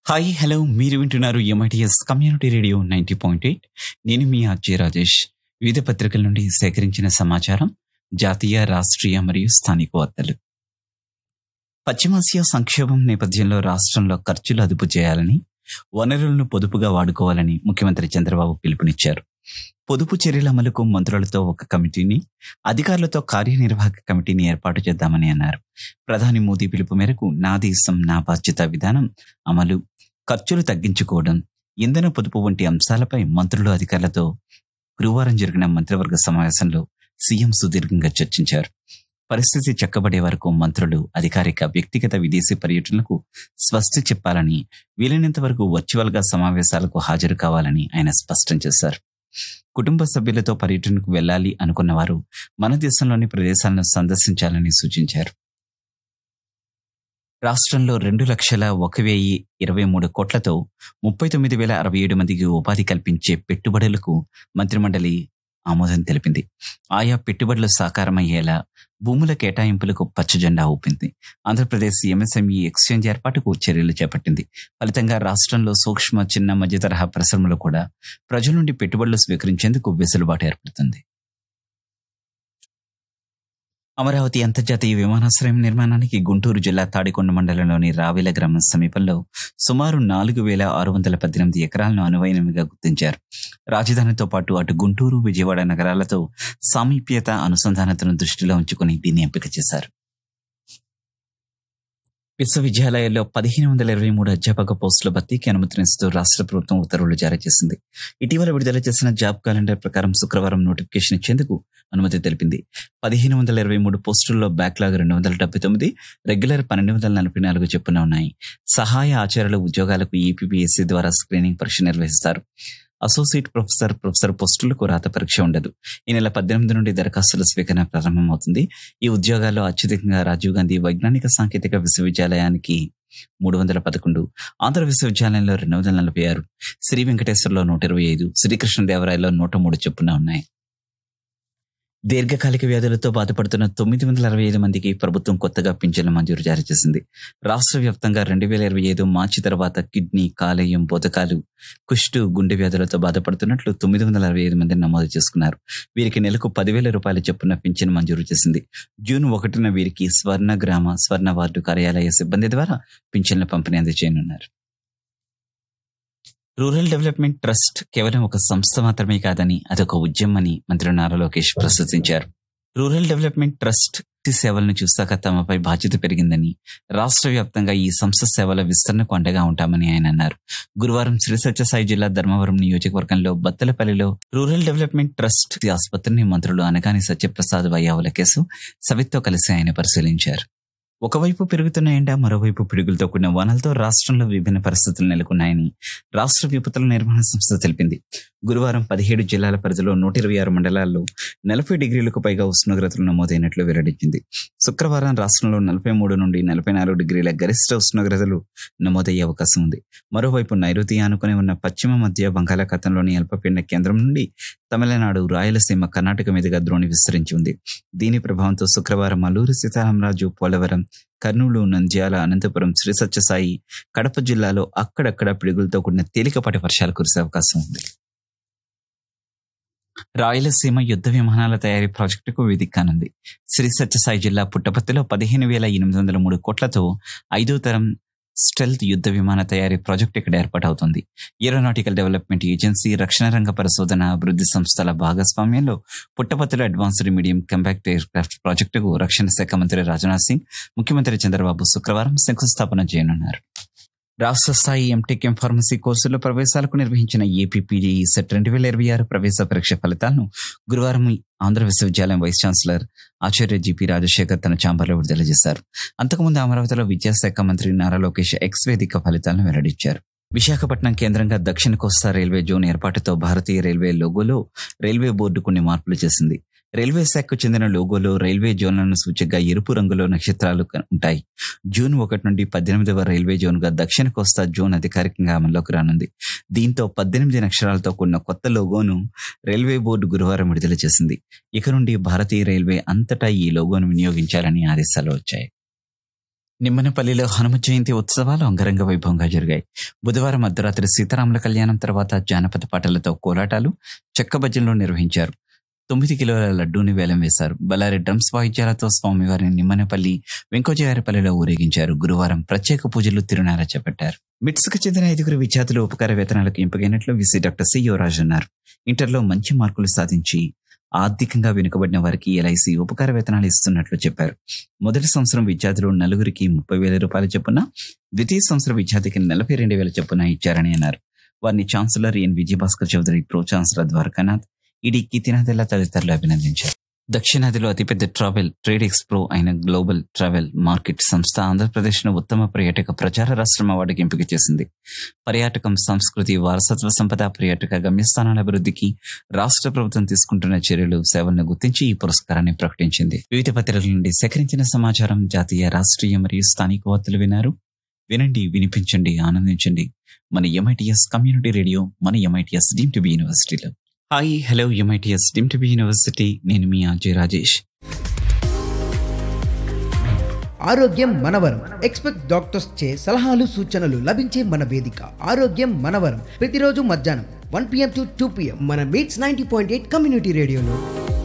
hi hello మీరు వింటున్నారు MITS community radio ninety point eight నేను మీ అజయ్ రాజేష్ వివిధ పత్రికల నుండి సేకరించిన సమాచారం జాతీయ రాష్ట్రీయ మరియు స్థానిక వార్తలు పశ్చిమాసియా సంక్షోభం నేపథ్యంలో రాష్ట్రంలో ఖర్చులు అదుపు చేయాలని వనరులను పొదుపుగా వాడుకోవాలని ముఖ్యమంత్రి చంద్రబాబు పిలుపునిచ్చారు పొదుపు చర్యల అమలుకు మంత్రులతో ఒక కమిటీని అధికారులతో కార్యనిర్వాహక కమిటీని ఏర్పాటు చేద్దామని అన్నారు ప్రధాని మోదీ పిలుపు మేరకు నా దేశం నా బాధ్యత విధానం అమలు ఖర్చులు తగ్గించుకోవడం ఇంధన పొదుపు వంటి అంశాలపై మంత్రులు అధికారులతో గురువారం జరిగిన మంత్రివర్గ సమావేశంలో సీఎం సుదీర్ఘంగా చర్చించారు పరిస్థితి చక్కబడే వరకు మంత్రులు అధికారిక వ్యక్తిగత విదేశీ పర్యటనలకు స్వస్తి చెప్పాలని వీలైనంత వరకు వర్చువల్ గా సమావేశాలకు హాజరు కావాలని ఆయన స్పష్టం చేశారు కుటుంబ సభ్యులతో పర్యటనకు వెళ్లాలి అనుకున్న వారు మన దేశంలోని ప్రదేశాలను సందర్శించాలని సూచించారు రాష్ట్రంలో రెండు లక్షల ఒక వెయ్యి ఇరవై మూడు కోట్లతో ముప్పై తొమ్మిది వేల అరవై ఏడు మందికి ఉపాధి కల్పించే పెట్టుబడులకు మంత్రిమండలి ఆమోదం తెలిపింది ఆయా పెట్టుబడులు సాకారమయ్యేలా భూముల కేటాయింపులకు పచ్చజెండా ఊపింది ఆంధ్రప్రదేశ్ ఎంఎస్ఎంఈ ఎక్స్చేంజ్ ఏర్పాటుకు చర్యలు చేపట్టింది ఫలితంగా రాష్ట్రంలో సూక్ష్మ చిన్న మధ్య తరహా పరిశ్రమలు కూడా ప్రజల నుండి పెట్టుబడులు స్వీకరించేందుకు వెసులుబాటు ఏర్పడుతుంది అమరావతి అంతర్జాతీయ విమానాశ్రయం నిర్మాణానికి గుంటూరు జిల్లా తాడికొండ మండలంలోని రావిల గ్రామం సమీపంలో సుమారు నాలుగు వేల ఆరు వందల పద్దెనిమిది ఎకరాలను అనువైనవిగా గుర్తించారు రాజధానితో పాటు అటు గుంటూరు విజయవాడ నగరాలతో సామీప్యత అనుసంధానతను దృష్టిలో ఉంచుకుని దీన్ని ఎంపిక చేశారు విశ్వవిద్యాలయాల్లో పదిహేను వందల ఇరవై మూడు అధ్యాపక పోస్టుల భర్తీకి అనుమతినిస్తూ రాష్ట్ర ప్రభుత్వం ఉత్తర్వులు జారీ చేసింది ఇటీవల విడుదల చేసిన జాబ్ క్యాలెండర్ ప్రకారం శుక్రవారం నోటిఫికేషన్ ఇచ్చేందుకు అనుమతి తెలిపింది పదిహేను వందల ఇరవై మూడు పోస్టుల్లో బ్యాక్లాగ్ రెండు వందల డెబ్బై తొమ్మిది రెగ్యులర్ పన్నెండు వందల నలభై నాలుగు చొప్పున ఉన్నాయి సహాయ ఆచార్యుల ఉద్యోగాలకు ఈపీపీఎస్సీ ద్వారా స్క్రీనింగ్ పరీక్ష నిర్వహిస్తారు అసోసియేట్ ప్రొఫెసర్ ప్రొఫెసర్ పోస్టులకు రాత పరీక్ష ఉండదు ఈ నెల పద్దెనిమిది నుండి దరఖాస్తుల స్వీకరణ ప్రారంభమవుతుంది ఈ ఉద్యోగాల్లో అత్యధికంగా రాజీవ్ గాంధీ వైజ్ఞానిక సాంకేతిక విశ్వవిద్యాలయానికి మూడు వందల పదకొండు ఆంధ్ర విశ్వవిద్యాలయంలో రెండు వందల నలభై ఆరు శ్రీ వెంకటేశ్వర్లో నూట ఇరవై ఐదు శ్రీకృష్ణదేవరాయలో నూట మూడు చొప్పున ఉన్నాయి దీర్ఘకాలిక వ్యాధులతో బాధపడుతున్న తొమ్మిది వందల అరవై ఐదు మందికి ప్రభుత్వం కొత్తగా పింఛన్ల మంజూరు జారీ చేసింది రాష్ట్ర వ్యాప్తంగా రెండు వేల ఇరవై ఐదు మార్చి తర్వాత కిడ్నీ కాలేయం బోధకాలు కుష్టు గుండె వ్యాధులతో బాధపడుతున్నట్లు తొమ్మిది వందల అరవై ఐదు మందిని నమోదు చేసుకున్నారు వీరికి నెలకు పదివేల రూపాయల చొప్పున పింఛన్ మంజూరు చేసింది జూన్ ఒకటిన వీరికి స్వర్ణ గ్రామ స్వర్ణ వార్డు కార్యాలయ సిబ్బంది ద్వారా పింఛన్ల పంపిణీ అందజేయనున్నారు రూరల్ డెవలప్మెంట్ ట్రస్ట్ కేవలం ఒక సంస్థ మాత్రమే కాదని అదొక ఉద్యమని మంత్రి నారా లోకేష్ ప్రశంసించారు రూరల్ డెవలప్మెంట్ ట్రస్ట్ ఈ సేవలను చూశాక తమపై బాధ్యత పెరిగిందని రాష్ట్ర వ్యాప్తంగా ఈ సంస్థ సేవల విస్తరణకు అండగా ఉంటామని ఆయన అన్నారు గురువారం శ్రీ సత్యసాయి జిల్లా ధర్మవరం నియోజకవర్గంలో బత్తలపల్లిలో రూరల్ డెవలప్మెంట్ ట్రస్ట్ ఆసుపత్రిని మంత్రులు అనగాని సత్యప్రసాద్ వయ్యావుల కేసు సవిత్తో కలిసి ఆయన పరిశీలించారు ఒకవైపు పెరుగుతున్న ఎండ మరోవైపు పిడుగులతో కూడిన వానలతో రాష్ట్రంలో విభిన్న పరిస్థితులు నెలకొన్నాయని రాష్ట్ర విపత్తుల నిర్వహణ సంస్థ తెలిపింది గురువారం పదిహేడు జిల్లాల పరిధిలో నూట ఇరవై ఆరు మండలాల్లో నలభై డిగ్రీలకు పైగా ఉష్ణోగ్రతలు నమోదైనట్లు వెల్లడించింది శుక్రవారం రాష్ట్రంలో నలభై మూడు నుండి నలభై నాలుగు డిగ్రీల గరిష్ట ఉష్ణోగ్రతలు నమోదయ్యే అవకాశం ఉంది మరోవైపు నైరుతి ఆనుకుని ఉన్న పశ్చిమ మధ్య బంగాళాఖాతంలోని అల్పపీడన కేంద్రం నుండి తమిళనాడు రాయలసీమ కర్ణాటక మీదుగా ద్రోణి విస్తరించి ఉంది దీని ప్రభావంతో శుక్రవారం అల్లూరి సీతారామరాజు పోలవరం కర్నూలు నంద్యాల అనంతపురం శ్రీ సత్యసాయి కడప జిల్లాలో అక్కడక్కడ పిడుగులతో కూడిన తేలికపాటి వర్షాలు కురిసే అవకాశం ఉంది రాయలసీమ యుద్ధ విమానాల తయారీ ప్రాజెక్టుకు వేదిక కానుంది శ్రీ సత్యసాయి జిల్లా పుట్టపర్తిలో పదిహేను వేల ఎనిమిది వందల మూడు కోట్లతో ఐదో తరం స్టెల్త్ యుద్ధ విమాన తయారీ ప్రాజెక్టు ఇక్కడ ఏర్పాటవుతుంది ఏరోనాటికల్ డెవలప్మెంట్ ఏజెన్సీ రక్షణ రంగ పరిశోధన అభివృద్ధి సంస్థల భాగస్వామ్యంలో పుట్టపర్తిలో advanced medium compact aircraft ప్రాజెక్టుకు రక్షణ శాఖ మంత్రి రాజ్నాథ్ సింగ్ ముఖ్యమంత్రి చంద్రబాబు శుక్రవారం శంకుస్థాపన చేయనున్నారు రాష్ట్ర స్థాయి ఎంటెక్ ఎం ఫార్మసీ కోర్సుల్లో ప్రవేశాలకు నిర్వహించిన ఏపీపీడీ సెట్ రెండు వేల ఇరవై ఆరు ప్రవేశ పరీక్ష ఫలితాలను గురువారం ఆంధ్ర విశ్వవిద్యాలయం వైస్ ఛాన్సలర్ ఆచార్య జిపి రాజశేఖర్ తన ఛాంబర్లో విడుదల చేశారు అంతకుముందు అమరావతిలో విద్యాశాఖ మంత్రి నారా లోకేష్ ఎక్స్ వేదిక ఫలితాలను వెల్లడించారు విశాఖపట్నం కేంద్రంగా దక్షిణ కోస్తా రైల్వే జోన్ ఏర్పాటుతో భారతీయ రైల్వే లోగోలో రైల్వే బోర్డు కొన్ని మార్పులు చేసింది రైల్వే శాఖకు చెందిన లోగోలో రైల్వే జోన్లను సూచికగా ఎరుపు రంగులో నక్షత్రాలు క- ఉంటాయి జూన్ ఒకటి నుండి పద్దెనిమిదవ రైల్వే జోన్ గా దక్షిణ కోస్తా జోన్ అధికారికంగా అమల్లోకి రానుంది దీంతో పద్దెనిమిది అక్షరాలతో కూడిన కొత్త లోగోను రైల్వే బోర్డు గురువారం విడుదల చేసింది ఇక నుండి భారతీయ రైల్వే అంతటా ఈ లోగోను వినియోగించాలని ఆదేశాలు వచ్చాయి నిమ్మనపల్లిలో హనుమ జయంతి ఉత్సవాలు అంగరంగ వైభవంగా జరిగాయి బుధవారం అర్ధరాత్రి సీతారాముల కళ్యాణం తర్వాత జానపద పాటలతో కోలాటాలు చెక్క భజనలు నిర్వహించారు తొమ్మిది కిలోల లడ్డూని వేలం వేశారు బళ్ళారి డ్రమ్స్ వాయిద్యాలతో స్వామివారిని నిమ్మనపల్లి వెంకోజయారపల్లిలో ఊరేగించారు గురువారం ప్రత్యేక పూజలు తిరునాల చేపట్టారు మిట్స్కు చెందిన ఐదుగురు విద్యార్థులు ఉపకార వేతనాలకు ఎంపికైనట్లు విసి డాక్టర్ సి యువరాజ్ అన్నారు ఇంటర్లో మంచి మార్కులు సాధించి ఆర్థికంగా వెనుకబడిన వారికి ఎల్ఐసి ఉపకార వేతనాలు ఇస్తున్నట్లు చెప్పారు మొదటి సంవత్సరం విద్యార్థులు నలుగురికి ముప్పై వేల రూపాయల చొప్పున ద్వితీయ సంవత్సరం విద్యార్థికి నలభై రెండు వేల చొప్పున ఇచ్చారని అన్నారు వారిని chancellor N Vijayabhaskar Chowdary pro chancellor Dwarakanath ఇడి కితినాథెల్ల తదితరులు అభినందించారు దక్షిణాదిలో అతిపెద్ద ట్రావెల్ ట్రేడ్ ఎక్స్ప్రో అయిన గ్లోబల్ ట్రావెల్ మార్కెట్ సంస్థ ఆంధ్రప్రదేశ్ను ఉత్తమ పర్యాటక ప్రచార రాష్ట్రం అవార్డుకి ఎంపిక చేసింది పర్యాటకం సంస్కృతి వారసత్వ సంపద పర్యాటక గమ్యస్థానాల అభివృద్ధికి రాష్ట్ర ప్రభుత్వం తీసుకుంటున్న చర్యలు సేవలను గుర్తించి ఈ పురస్కారాన్ని ప్రకటించింది వివిధ పత్రికల నుండి సేకరించిన సమాచారం జాతీయ రాష్ట్రీయ మరియు స్థానిక వార్తలు వినారు వినండి వినిపించండి ఆనందించండి మన ఎంఐటిఎస్ కమ్యూనిటీ రేడియో మన ఎంఐటిఎస్ డీమ్ టు బి యూనివర్సిటీలో hi hello MITS deemed to be university నేను మీ అజయ్ రాజేష్ ఆరోగ్యం మనవరం ఎక్స్పెక్ట్ డాక్టర్స్ చే సలహాలు సూచనలు లభించే మన వేదిక ఆరోగ్యం మనవరం ప్రతిరోజు మధ్యాహ్నం one PM to two PM మన MITS ninety point eight community రేడియోలో